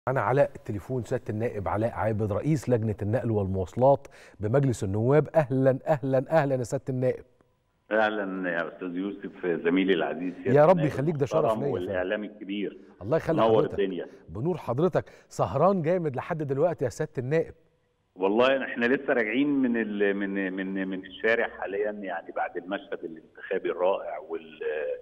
أنا علاء التليفون سيادة النائب علاء عابد رئيس لجنة النقل والمواصلات بمجلس النواب أهلا أهلا أهلا يا سيادة النائب اهلا يا استاذ يوسف زميلي العزيز يا رب يخليك ده شرف ليا والاعلام الكبير الله يخلي نور حضرتك الدنيا بنور حضرتك سهران جامد لحد دلوقتي يا سيادة النائب والله احنا لسه راجعين من ال من من من الشارع حاليا يعني بعد المشهد الانتخابي الرائع وال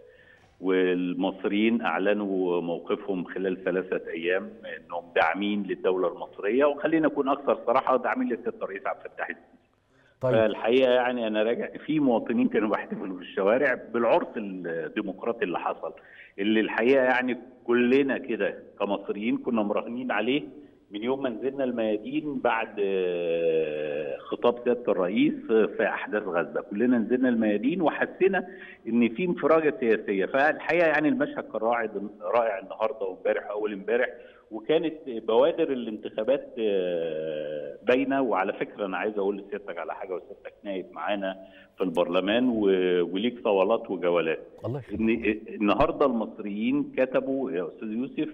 والمصريين اعلنوا موقفهم خلال ثلاثه ايام انهم داعمين للدوله المصريه وخلينا نكون اكثر صراحه داعمين للسيد الرئيس عبد الفتاح السيسي. طيب فالحقيقه يعني انا راجع في مواطنين كانوا بيحتفلوا في الشوارع بالعرس الديمقراطي اللي حصل اللي الحقيقه يعني كلنا كده كمصريين كنا مراهنين عليه من يوم ما نزلنا الميادين بعد آه، خطاب سياده الرئيس في احداث غزه، كلنا نزلنا الميادين وحسينا ان في انفراجه سياسيه، فالحقيقه يعني المشهد كان رائع رائع النهارده وامبارح واول امبارح وكانت بوادر الانتخابات آه، باينه وعلى فكره انا عايز اقول لسيادتك على حاجه وسيادتك نايب معانا في البرلمان و- وليك صولات وجولات. الله يخليك ان النهارده المصريين كتبوا يا استاذ يوسف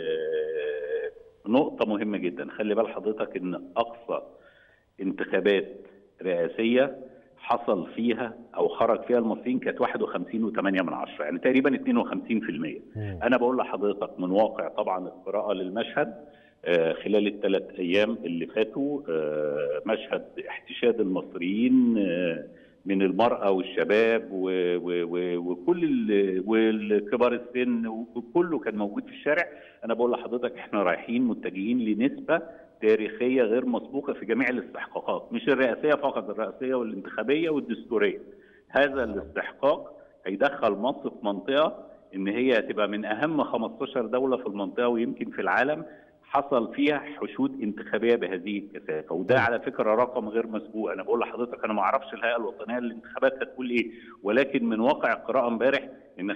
آه، نقطه مهمه جدا خلي بال حضرتك ان اقصى انتخابات رئاسيه حصل فيها او خرج فيها المصريين كانت 51.8 من عشرة يعني تقريبا 52% مم. انا بقول لحضرتك من واقع طبعا القراءه للمشهد آه، خلال الثلاث ايام اللي فاتوا آه، مشهد احتشاد المصريين آه، من المراه والشباب و- و- و- وكل ال- والكبار السن وكله كان موجود في الشارع انا بقول لحضرتك احنا رايحين متجهين لنسبه تاريخيه غير مسبوقه في جميع الاستحقاقات مش الرئاسيه فقط الرئاسيه والانتخابيه والدستوريه هذا الاستحقاق هيدخل مصر في منطقه ان هي هتبقى من اهم 15 دوله في المنطقه ويمكن في العالم حصل فيها حشود انتخابيه بهذه الكثافه وده على فكره رقم غير مسبوق انا بقول لحضرتك انا ما اعرفش الهيئه الوطنيه للانتخابات هتقول ايه ولكن من واقع القراءه امبارح ان 45%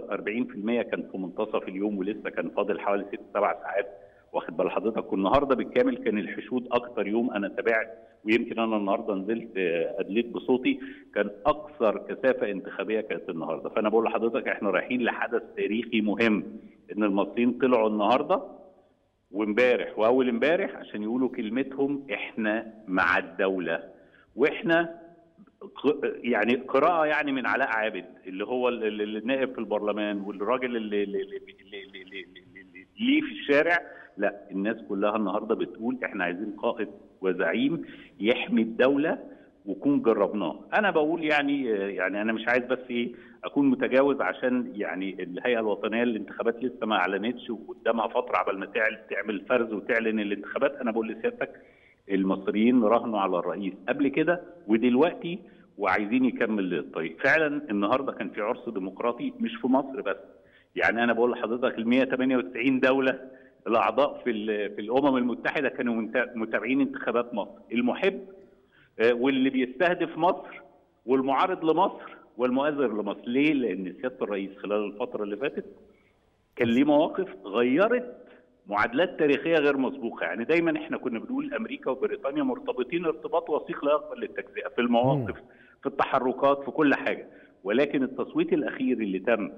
كان في منتصف اليوم ولسه كان فاضل حوالي 6 7 ساعات واخد بال حضرتك والنهارده بالكامل كان الحشود اكتر يوم انا تابعت ويمكن انا النهارده نزلت آه، ادليت بصوتي كان اكثر كثافه انتخابيه كانت النهارده فانا بقول لحضرتك احنا رايحين لحدث تاريخي مهم ان المصريين طلعوا النهارده وامبارح واول امبارح عشان يقولوا كلمتهم احنا مع الدوله واحنا ق- يعني قراءه يعني من علاء عابد اللي هو ال- ال- ال- النائب في البرلمان والراجل اللي, اللي, اللي, اللي, اللي, اللي, اللي ليه في الشارع لا الناس كلها النهارده بتقول احنا عايزين قائد وزعيم يحمي الدوله وكون جربناه انا بقول يعني يعني انا مش عايز بس ايه اكون متجاوز عشان يعني الهيئه الوطنيه للانتخابات لسه ما اعلنتش وقدامها فتره عبال ما تعمل تعمل فرز وتعلن الانتخابات انا بقول لسيادتك المصريين راهنوا على الرئيس قبل كده ودلوقتي وعايزين يكمل الطريق فعلا النهارده كان في عرس ديمقراطي مش في مصر بس يعني انا بقول لحضرتك ال 198 دوله الاعضاء في ال- في الامم المتحده كانوا منت- متابعين انتخابات مصر المحب آه، واللي بيستهدف مصر والمعارض لمصر والمؤازر لمصر ليه لان سياده الرئيس خلال الفتره اللي فاتت كان ليه مواقف غيرت معادلات تاريخيه غير مسبوقه يعني دايما احنا كنا بنقول امريكا وبريطانيا مرتبطين ارتباط وثيق لا يقبل للتجزئه في المواقف في التحركات في كل حاجه ولكن التصويت الاخير اللي تم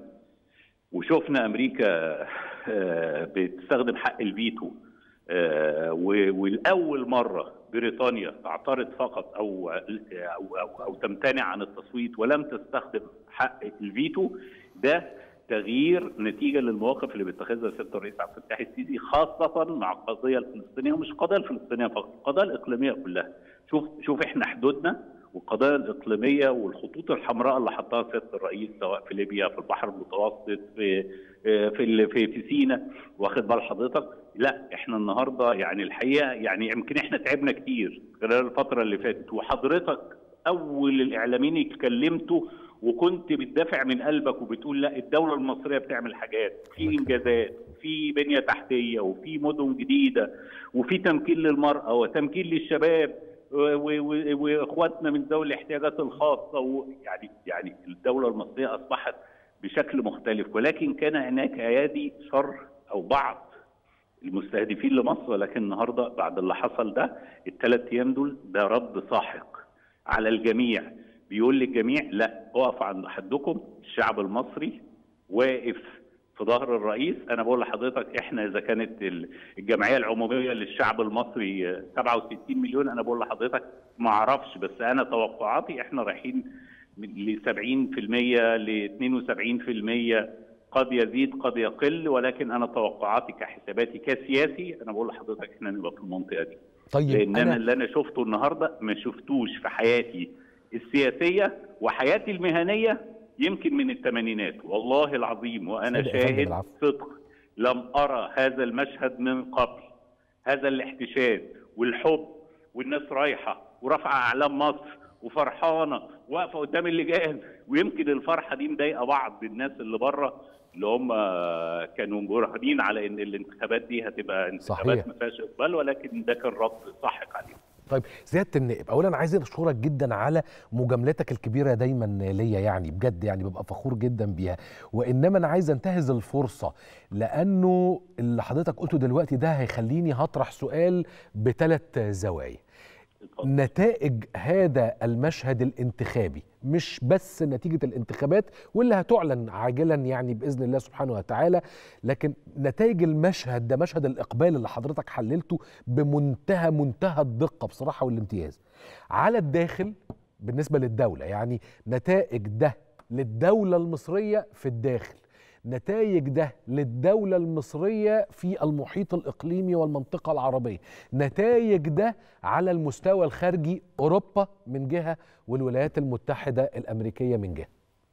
وشفنا امريكا آه، بتستخدم حق الفيتو آه، و- ولاول مره بريطانيا تعترض فقط او او او, أو تمتنع عن التصويت ولم تستخدم حق الفيتو ده تغيير نتيجه للمواقف اللي بيتخذها سياده الرئيس عبد الفتاح السيسي خاصه مع القضيه الفلسطينيه ومش القضيه الفلسطينيه فقط، القضايا الاقليميه كلها. شوف شوف احنا حدودنا والقضايا الاقليميه والخطوط الحمراء اللي حطها سياده الرئيس سواء في ليبيا في البحر المتوسط في في ال- في في سينا واخد بال حضرتك لا احنا النهارده يعني الحقيقه يعني يمكن احنا تعبنا كتير خلال الفتره اللي فاتت وحضرتك اول الاعلاميين اللي اتكلمتوا وكنت بتدافع من قلبك وبتقول لا الدوله المصريه بتعمل حاجات في انجازات في بنيه تحتيه وفي مدن جديده وفي تمكين للمراه وتمكين للشباب و- و- و- واخواتنا من ذوي الاحتياجات الخاصه ويعني يعني الدوله المصريه اصبحت بشكل مختلف ولكن كان هناك ايادي شر او بعض المستهدفين لمصر ولكن النهارده بعد اللي حصل ده الثلاث ايام دول ده رد ساحق على الجميع بيقول للجميع لا اقف عند حدكم الشعب المصري واقف في ظهر الرئيس انا بقول لحضرتك احنا اذا كانت الجمعيه العموميه للشعب المصري 67 مليون انا بقول لحضرتك ما اعرفش بس انا توقعاتي احنا رايحين ل 70% ل 72% قد يزيد قد يقل ولكن انا توقعاتي كحساباتي كسياسي انا بقول لحضرتك احنا نبقى في المنطقه دي طيب لان انا انا اللي انا شفته النهارده ما شفتوش في حياتي السياسيه وحياتي المهنيه يمكن من الثمانينات والله العظيم وانا صدق يا فندم شاهد العفو. صدق لم ارى هذا المشهد من قبل هذا الاحتشاد والحب والناس رايحه ورافعه اعلام مصر وفرحانه واقفه قدام اللجان ويمكن الفرحه دي مضايقه بعض الناس اللي بره اللي هم كانوا مراهنين على ان الانتخابات دي هتبقى انتخابات صحيح. ما فيهاش اقبال ولكن ده كان رد ساحق عليهم طيب سياده النائب اولا عايز اشكرك جدا على مجاملتك الكبيره دايما ليا يعني بجد يعني ببقى فخور جدا بيها وانما انا عايز انتهز الفرصه لانه اللي حضرتك قلته دلوقتي ده هيخليني هطرح سؤال بثلاث زوايا اتفضل. نتائج هذا المشهد الانتخابي مش بس نتيجة الانتخابات واللي هتعلن عاجلا يعني بإذن الله سبحانه وتعالى لكن نتائج المشهد ده مشهد الإقبال اللي حضرتك حللته بمنتهى منتهى الدقة بصراحة والامتياز على الداخل بالنسبة للدولة يعني نتائج ده للدولة المصرية في الداخل نتائج ده للدولة المصرية في المحيط الإقليمي والمنطقة العربية نتائج ده على المستوى الخارجي أوروبا من جهة والولايات المتحدة الأمريكية من جهة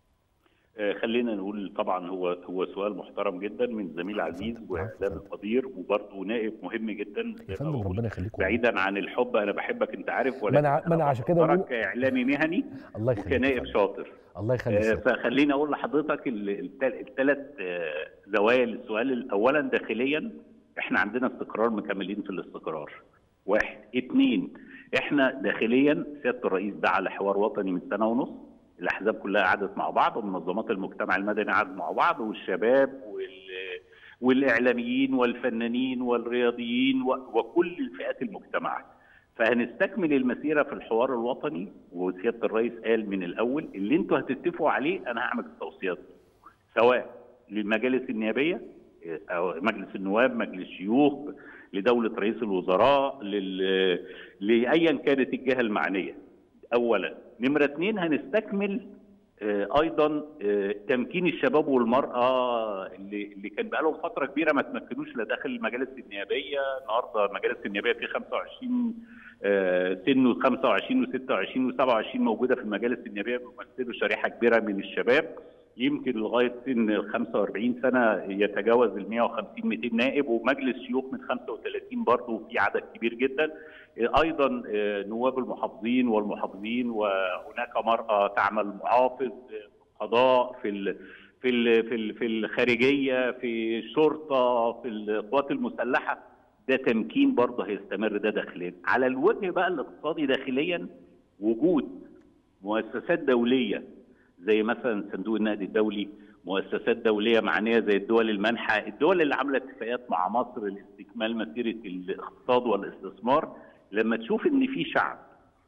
آه، خلينا نقول طبعا هو هو سؤال محترم جدا من زميل عزيز واعلامي قدير وبرضه نائب مهم جدا يا فندم ربنا يخليكم بعيدا عن الحب انا بحبك انت عارف ما أنا- ما أنا عشان كده بقدرك بقول- كاعلامي مهني الله يخليك وكنائب يا فندم. شاطر الله يخليك آه، سيادة. فخليني اقول لحضرتك الثلاث زوايا للسؤال اولا داخليا احنا عندنا استقرار مكملين في الاستقرار واحد اثنين احنا داخليا سياده الرئيس دعا لحوار وطني من سنه ونص الاحزاب كلها قعدت مع بعض ومنظمات المجتمع المدني قعدت مع بعض والشباب وال والاعلاميين والفنانين والرياضيين و- وكل الفئات المجتمع فهنستكمل المسيره في الحوار الوطني وسياده الرئيس قال من الاول اللي انتوا هتتفقوا عليه انا هعمل التوصيات سواء للمجالس النيابيه او مجلس النواب مجلس الشيوخ لدوله رئيس الوزراء لل... لايا كانت الجهه المعنيه اولا نمره اثنين هنستكمل آه، ايضا آه، تمكين الشباب والمراه اللي اللي كان بقالهم فتره كبيره ما تمكنوش لا داخل المجالس النيابيه النهارده المجالس النيابيه في 25 آه، سنه 25 و26 و27 موجوده في المجالس النيابيه بيمثلوا شريحه كبيره من الشباب يمكن لغايه سن ال 45 سنه يتجاوز ال 150 200 نائب ومجلس شيوخ من 35 برضه في عدد كبير جدا ايضا آه، نواب المحافظين والمحافظين وهناك مراه تعمل محافظ آه، قضاء في ال في ال في ال في الخارجيه في الشرطه في القوات المسلحه ده تمكين برضه هيستمر ده داخليا على الوجه بقى الاقتصادي داخليا وجود مؤسسات دوليه زي مثلا صندوق النقد الدولي مؤسسات دوليه معنيه زي الدول المانحه الدول اللي عامله اتفاقيات مع مصر لاستكمال مسيره الاقتصاد والاستثمار لما تشوف ان في شعب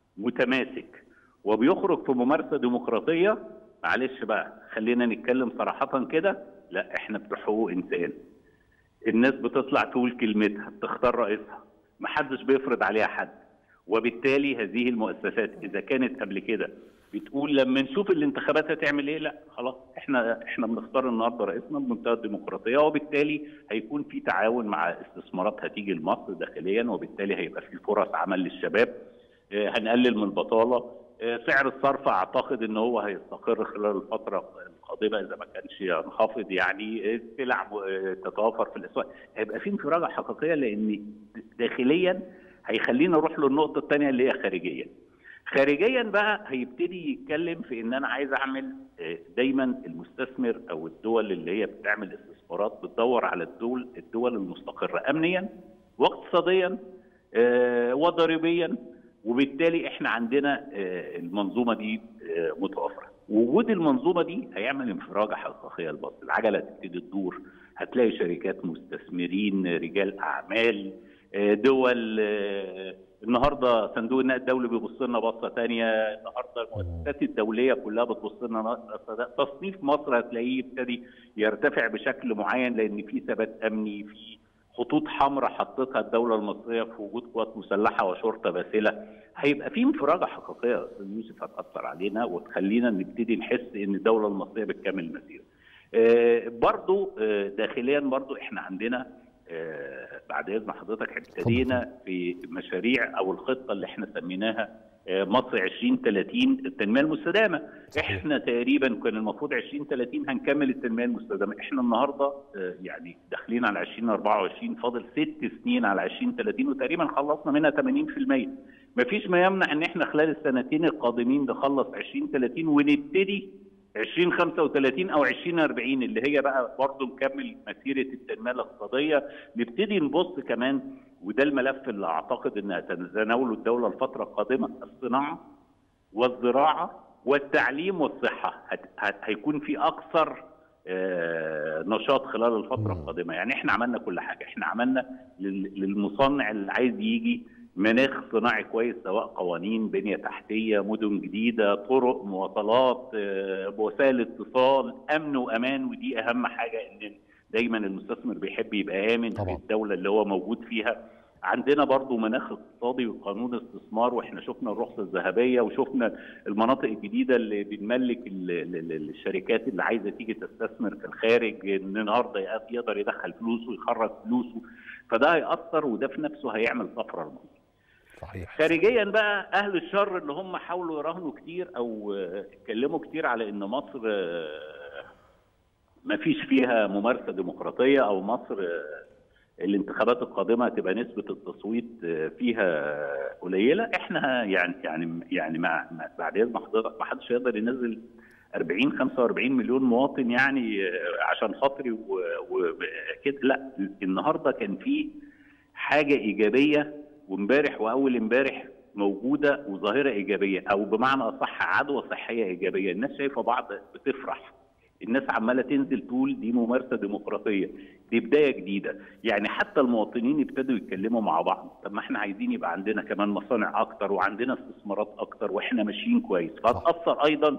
متماسك وبيخرج في ممارسه ديمقراطيه معلش بقى خلينا نتكلم صراحه كده لا احنا بتوع حقوق انسان الناس بتطلع تقول كلمتها بتختار رئيسها محدش بيفرض عليها حد وبالتالي هذه المؤسسات اذا كانت قبل كده بتقول لما نشوف الانتخابات هتعمل ايه لا خلاص احنا احنا بنختار النهارده رئيسنا بمنتهى الديمقراطيه وبالتالي هيكون في تعاون مع استثمارات هتيجي لمصر داخليا وبالتالي هيبقى في فرص عمل للشباب آه، هنقلل من البطاله آه، سعر الصرف اعتقد ان هو هيستقر خلال الفتره القادمه اذا ما كانش ينخفض يعني آه، السلع آه، تتوافر في الاسواق هيبقى في انفراجه حقيقيه لان داخليا هيخلينا نروح للنقطه الثانيه اللي هي خارجيا خارجيا بقى هيبتدي يتكلم في ان انا عايز اعمل آه، دايما المستثمر او الدول اللي هي بتعمل استثمارات بتدور على الدول الدول المستقره امنيا واقتصاديا آه، وضريبيا وبالتالي احنا عندنا آه، المنظومه دي آه، متوفره وجود المنظومه دي هيعمل انفراجه حقيقيه لمصر العجله تبتدي تدور هتلاقي شركات مستثمرين رجال اعمال آه، دول آه، النهارده صندوق النقد الدولي بيبص لنا بصه ثانيه النهارده المؤسسات الدوليه كلها بتبص لنا تصنيف مصر هتلاقيه يبتدي يرتفع بشكل معين لان في ثبات امني في خطوط حمراء حطتها الدوله المصريه في وجود قوات مسلحه وشرطه باسله هيبقى في انفراجه حقيقيه يا استاذ يوسف هتاثر علينا وتخلينا نبتدي نحس ان الدوله المصريه بتكمل المسيره. آه برضو آه داخليا برضو احنا عندنا آه بعد اذن حضرتك ابتدينا في مشاريع او الخطه اللي احنا سميناها مصر 2030 التنميه المستدامه صحيح. احنا تقريبا كان المفروض 2030 هنكمل التنميه المستدامه احنا النهارده يعني داخلين على 2024 فاضل ست سنين على 2030 وتقريبا خلصنا منها 80% مفيش ما يمنع ان احنا خلال السنتين القادمين نخلص 2030 ونبتدي 2035 او 2040 اللي هي بقى برضه نكمل مسيره التنميه الاقتصاديه نبتدي نبص كمان وده الملف اللي اعتقد انها تتناوله الدوله الفتره القادمه الصناعه والزراعه والتعليم والصحه هيكون في اكثر نشاط خلال الفتره القادمه يعني احنا عملنا كل حاجه احنا عملنا للمصنع اللي عايز يجي مناخ صناعي كويس سواء قوانين بنيه تحتيه مدن جديده طرق مواصلات وسائل اتصال امن وامان ودي اهم حاجه ان دايما المستثمر بيحب يبقى امن طبعا. في الدوله اللي هو موجود فيها عندنا برضو مناخ اقتصادي وقانون استثمار واحنا شفنا الرخصه الذهبيه وشفنا المناطق الجديده اللي بنملك الشركات اللي عايزه تيجي تستثمر في الخارج ان النهارده يقدر يدخل فلوسه ويخرج فلوسه فده هيأثر وده في نفسه هيعمل طفره لمصر. صحيح خارجيا بقى اهل الشر اللي هم حاولوا يراهنوا كتير او اتكلموا كتير على ان مصر ما فيش فيها ممارسه ديمقراطيه او مصر الانتخابات القادمه هتبقى نسبه التصويت فيها قليله احنا يعني يعني يعني مع بعد اذن حضرتك ما حدش يقدر ينزل 40 45 مليون مواطن يعني عشان خاطري وكده لا النهارده كان في حاجه ايجابيه وامبارح واول امبارح موجوده وظاهره ايجابيه او بمعنى اصح عدوى صحيه ايجابيه الناس شايفه بعض بتفرح الناس عماله تنزل تقول دي ممارسه ديمقراطيه دي بدايه جديده يعني حتى المواطنين ابتدوا يتكلموا مع بعض طب ما احنا عايزين يبقى عندنا كمان مصانع اكتر وعندنا استثمارات اكتر واحنا ماشيين كويس فهتاثر ايضا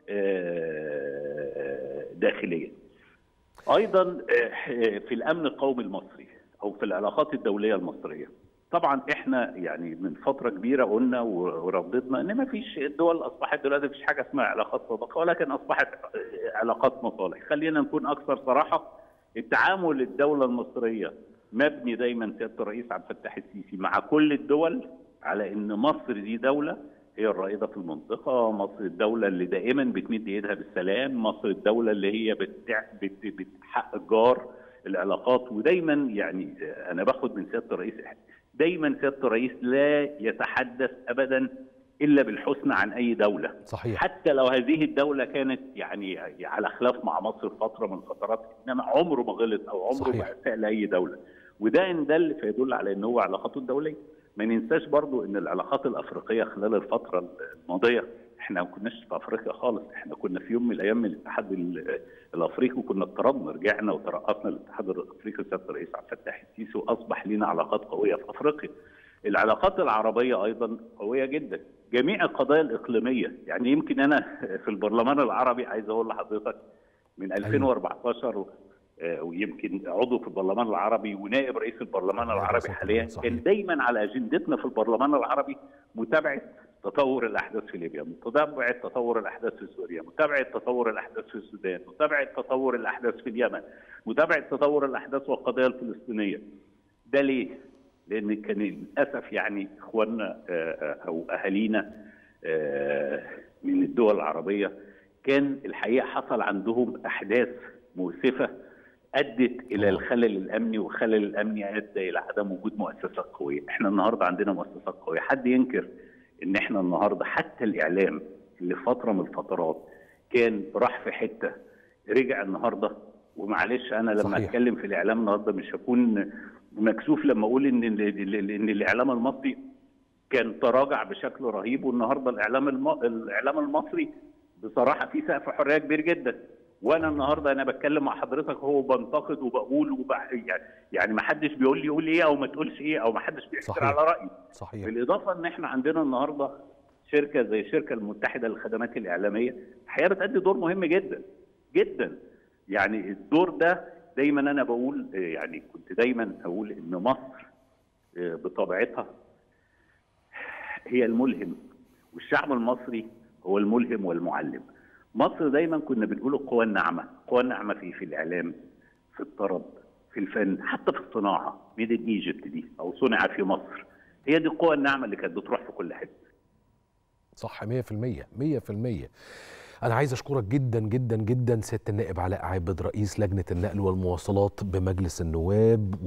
داخليا ايضا في الامن القومي المصري او في العلاقات الدوليه المصريه طبعا احنا يعني من فتره كبيره قلنا ورددنا ان ما فيش الدول اصبحت دلوقتي مفيش حاجه اسمها علاقات صداقه ولكن اصبحت علاقات مصالح خلينا نكون اكثر صراحه التعامل الدوله المصريه مبني دايما سياده الرئيس عبد الفتاح السيسي مع كل الدول على ان مصر دي دوله هي الرائده في المنطقه، مصر الدوله اللي دائما بتمد ايدها بالسلام، مصر الدوله اللي هي بتع... بت... بتحقق جار العلاقات ودايما يعني انا باخد من سياده الرئيس دايما سياده الرئيس لا يتحدث ابدا الا بالحسنى عن اي دوله صحيح حتى لو هذه الدوله كانت يعني على خلاف مع مصر فتره من الفترات انما عمره ما غلط او عمره ما اساء لاي دوله وده ان دل فيدل على ان هو علاقاته الدوليه ما ننساش برضو ان العلاقات الافريقيه خلال الفتره الماضيه احنا ما كناش في افريقيا خالص احنا كنا في يوم من الايام من الاتحاد الافريقي وكنا اضطربنا رجعنا وترأسنا للاتحاد الافريقي سياده الرئيس عبد الفتاح السيسي واصبح لنا علاقات قويه في افريقيا. العلاقات العربيه ايضا قويه جدا. جميع القضايا الاقليميه يعني يمكن انا في البرلمان العربي عايز اقول لحضرتك من 2014 ويمكن عضو في البرلمان العربي ونائب رئيس البرلمان العربي حاليا كان دايما على اجندتنا في البرلمان العربي متابعه تطور الاحداث في ليبيا، متابعه تطور الاحداث في سوريا، متابعه تطور الاحداث في السودان، متابعه تطور الاحداث في اليمن، متابعه تطور الاحداث والقضايا الفلسطينيه. ده ليه؟ لان كان للاسف يعني اخواننا او اهالينا من الدول العربيه كان الحقيقه حصل عندهم احداث مؤسفه ادت الى الخلل الامني والخلل الامني ادى الى عدم وجود مؤسسات قويه، احنا النهارده عندنا مؤسسات قويه، حد ينكر ان احنا النهارده حتى الاعلام اللي فتره من الفترات كان راح في حته رجع النهارده ومعلش انا لما صحيح. اتكلم في الاعلام النهارده مش هكون مكسوف لما اقول ان ان الاعلام المصري كان تراجع بشكل رهيب والنهارده الاعلام الم... الاعلام المصري بصراحه في سقف حريه كبير جدا وانا النهارده انا بتكلم مع حضرتك هو بنتقد وبقول وبع... يعني يعني ما حدش بيقول لي قول ايه او ما تقولش ايه او ما حدش بيحكر صحيح. على رايي صحيح بالاضافه ان احنا عندنا النهارده شركه زي الشركه المتحده للخدمات الاعلاميه الحقيقه بتأدي دور مهم جدا جدا يعني الدور ده دايما انا بقول آه، يعني كنت دايما اقول ان مصر آه، بطبيعتها هي الملهم والشعب المصري هو الملهم والمعلم مصر دايما كنا بنقول القوى الناعمه القوى الناعمه في في الاعلام في الطرب في الفن حتى في الصناعه ميد ان ايجيبت دي او صنع في مصر هي دي القوى الناعمه اللي كانت بتروح في كل حته صح 100% 100% أنا عايز أشكرك جدا جدا جدا سيادة النائب علاء عابد رئيس لجنة النقل والمواصلات بمجلس النواب